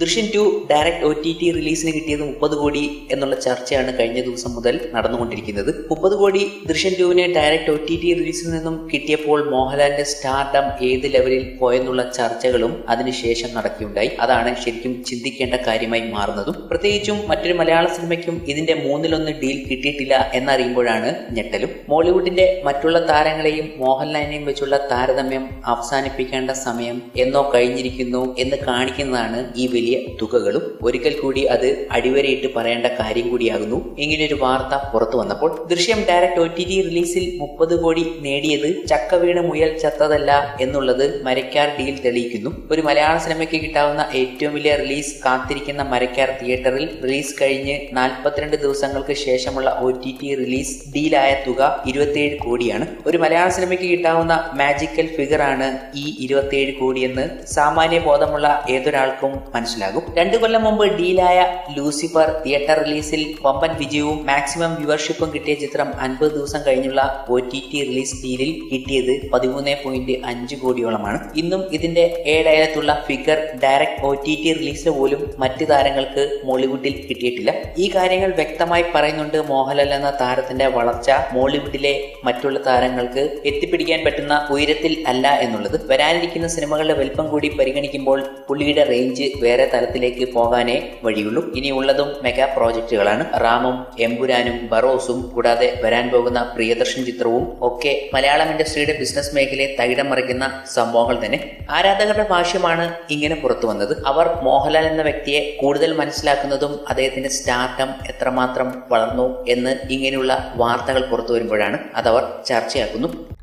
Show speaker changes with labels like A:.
A: ദൃശ്യം two direct O T T റിലീസിന് കിട്ടിയത് മുപ്പത് കോടി എന്നുള്ള ചർച്ചയാണ് കഴിഞ്ഞ ദിവസം മുതൽ നടന്നുകൊണ്ടിരിക്കുന്നത് മുപ്പത് കോടി ദൃശ്യം ടുവിന് ഡയറക്ട് ഒ ടി ടി റിലീസിൽ നിന്നും കിട്ടിയപ്പോൾ മോഹൻലാലിന്റെ സ്റ്റാർഡം ഏത് ലെവലിൽ പോയെന്നുള്ള ചർച്ചകളും അതിനുശേഷം നടക്കുകയുണ്ടായി അതാണ് ശരിക്കും ചിന്തിക്കേണ്ട കാര്യമായി മാറുന്നതും പ്രത്യേകിച്ചും മറ്റൊരു മലയാള സിനിമയ്ക്കും ഇതിന്റെ മൂന്നിലൊന്ന് ഡീൽ കിട്ടിയിട്ടില്ല എന്നറിയുമ്പോഴാണ് ഞെട്ടലും മോളിവുഡിന്റെ മറ്റുള്ള താരങ്ങളെയും മോഹൻലാലിനെയും വെച്ചുള്ള താരതമ്യം അവസാനിപ്പിക്കേണ്ട സമയം എന്നോ കഴിഞ്ഞിരിക്കുന്നു എന്ന് കാണിക്കുന്നതാണ് ഈ വലിയ തുകകളും ഒരിക്കൽ കൂടി അത് അടിവരയിട്ട് പറയേണ്ട കാര്യം കൂടിയാകുന്നു ഇങ്ങനെയൊരു വാർത്ത പുറത്തു വന്നപ്പോൾ Drishyam direct O T T റിലീസിൽ മുപ്പത് കോടി നേടിയത് ചക്ക വീണ് മുയൽ ചത്തതല്ല എന്നുള്ളത് മരക്കാർ ഡീൽ തെളിയിക്കുന്നു ഒരു മലയാള സിനിമയ്ക്ക് കിട്ടാവുന്ന ഏറ്റവും വലിയ റിലീസ് കാത്തിരിക്കുന്ന മരക്കാർ തിയേറ്ററിൽ റിലീസ് കഴിഞ്ഞ് നാൽപ്പത്തിരണ്ട് ദിവസങ്ങൾക്ക് ശേഷമുള്ള ഒ ടി ടി റിലീസ് ഡീലായ തുക ഇരുപത്തിയേഴ് കോടിയാണ് ഒരു മലയാള സിനിമയ്ക്ക് കിട്ടാവുന്ന മാജിക്കൽ ഫിഗർ ആണ് ഈ ഇരുപത്തിയേഴ് കോടിയെന്ന് സാമാന്യ ബോധമുള്ള ഏതൊരാൾക്കും മനസ്സിലാകും രണ്ടു കൊല്ലം മുമ്പ് ഡീലായ ലൂസിഫർ തിയേറ്റർ റിലീസിൽ വമ്പൻ വിജയവും മാക്സിമം വ്യൂവർഷിപ്പും കിട്ടിയ ചിത്രം അൻപത് ദിവസം കഴിഞ്ഞുള്ള ഒ ടി ടി റിലീസ് ഡീലിൽ കിട്ടിയത് പതിമൂന്ന് പോയിന്റ് അഞ്ച് കോടിയോളമാണ് ഇന്നും ഇതിന്റെ ഏഴയലത്തുള്ള figure direct O T T റിലീസിൽ പോലും മറ്റ് താരങ്ങൾക്ക് മോളിവുഡിൽ കിട്ടിയിട്ടില്ല ഈ കാര്യങ്ങൾ വ്യക്തമായി പറയുന്നുണ്ട് മോഹൻലാൽ എന്ന താരത്തിന്റെ വളർച്ച മോളിവുഡിലെ മറ്റുള്ള താരങ്ങൾക്ക് എത്തിപ്പിടിക്കാൻ പറ്റുന്ന ഉയരത്തിൽ അല്ല എന്നുള്ളത് വരാനിരിക്കുന്ന സിനിമകളുടെ വലിപ്പം കൂടി പരിഗണിക്കുമ്പോൾ പുള്ളിയുടെ റേഞ്ച് വേറെ തലത്തിലേക്ക് പോകാനേ വഴിയുള്ളൂ ഇനിയുള്ളതും മെഗാ പ്രോജക്റ്റുകളാണ് റാമും എമ്പുരാനും ബറോസും കൂടാതെ വരാൻ പോകുന്ന പ്രിയദർശൻ ചിത്രവും ഒക്കെ മലയാളം ഇൻഡസ്ട്രിയുടെ ബിസിനസ് മേഖലയെ തകിടം മറിക്കുന്ന സംഭവങ്ങൾ തന്നെ ആരാധകരുടെ ഭാഷ്യമാണ് ഇങ്ങനെ പുറത്തു വന്നത് അവർ മോഹൻലാൽ എന്ന വ്യക്തിയെ കൂടുതൽ മനസ്സിലാക്കുന്നതും അദ്ദേഹത്തിന്റെ സ്റ്റാർട്ടം എത്രമാത്രം വളർന്നു എന്ന് ഇങ്ങനെയുള്ള വാർത്തകൾ പുറത്തു വരുമ്പോഴാണ് അതവർ ചർച്ചയാക്കുന്നു